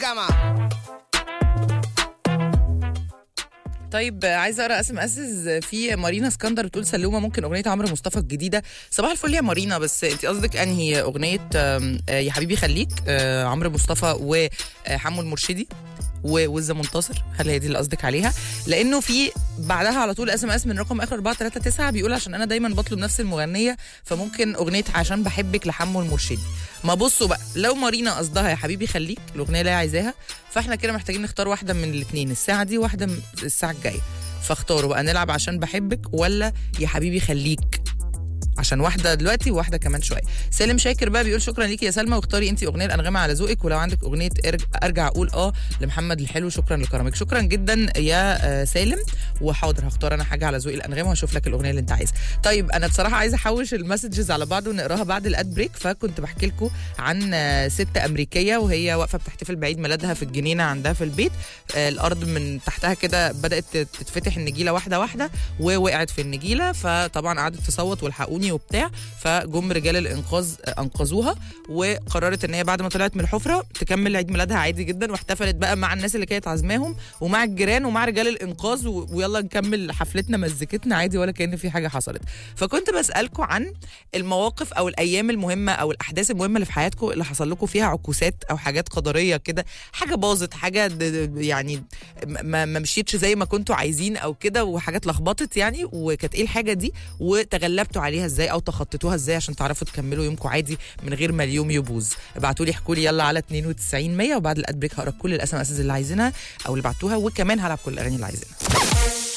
الجامعة طيب عايزه اقرا اسم اسس في مارينا اسكندر بتقول سلومه ممكن اغنيه عمرو مصطفى الجديده صباح الفل يا مارينا بس انت قصدك انهي اغنيه آم، آه، يا حبيبي خليك آه، عمرو مصطفى وحمو المرشدي ووزة منتصر هل هي دي اللي قصدك عليها لانه في بعدها على طول اس ام اس من رقم اخر 439 بيقول عشان انا دايما بطلب نفس المغنيه فممكن اغنيه عشان بحبك لحمو المرشدي ما بصوا بقى لو مارينا قصدها يا حبيبي خليك الاغنيه اللي هي عايزاها فاحنا كده محتاجين نختار واحده من الاثنين الساعه دي واحده من الساعه الجايه فاختاروا بقى نلعب عشان بحبك ولا يا حبيبي خليك عشان واحده دلوقتي وواحده كمان شويه سالم شاكر بقى بيقول شكرا ليكي يا سلمى واختاري انت اغنيه الانغام على ذوقك ولو عندك اغنيه ارجع, ارجع اقول اه لمحمد الحلو شكرا لكرمك شكرا جدا يا آه، سالم وحاضر هختار انا حاجه على ذوقي الانغام وهشوف لك الاغنيه اللي انت عايزها طيب انا بصراحه عايزه احوش المسجز على بعض ونقراها بعد الاد بريك فكنت بحكي لكم عن آه، ست امريكيه وهي واقفه بتحتفل بعيد ميلادها في الجنينه عندها في البيت آه، الارض من تحتها كده بدات تتفتح النجيله واحده واحده ووقعت في النجيله فطبعا قعدت تصوت والحقوني وبتاع فجم رجال الانقاذ انقذوها وقررت ان هي بعد ما طلعت من الحفره تكمل عيد ميلادها عادي جدا واحتفلت بقى مع الناس اللي كانت عازماهم ومع الجيران ومع رجال الانقاذ و- ويلا نكمل حفلتنا مزيكتنا عادي ولا كان في حاجه حصلت فكنت بسالكم عن المواقف او الايام المهمه او الاحداث المهمه اللي في حياتكم اللي حصل لكم فيها عكوسات او حاجات قدريه كده حاجه باظت حاجه د- د- يعني ما ما مشيتش زي ما كنتوا عايزين او كده وحاجات لخبطت يعني وكانت ايه الحاجه دي وتغلبتوا عليها ازاي او تخطيتوها ازاي عشان تعرفوا تكملوا يومكم عادي من غير ما اليوم يبوظ ابعتوا لي احكوا لي يلا على 92 100 وبعد الاد بريك هقرا كل الاس ام اللي عايزينها او اللي بعتوها وكمان هلعب كل الاغاني اللي عايزينها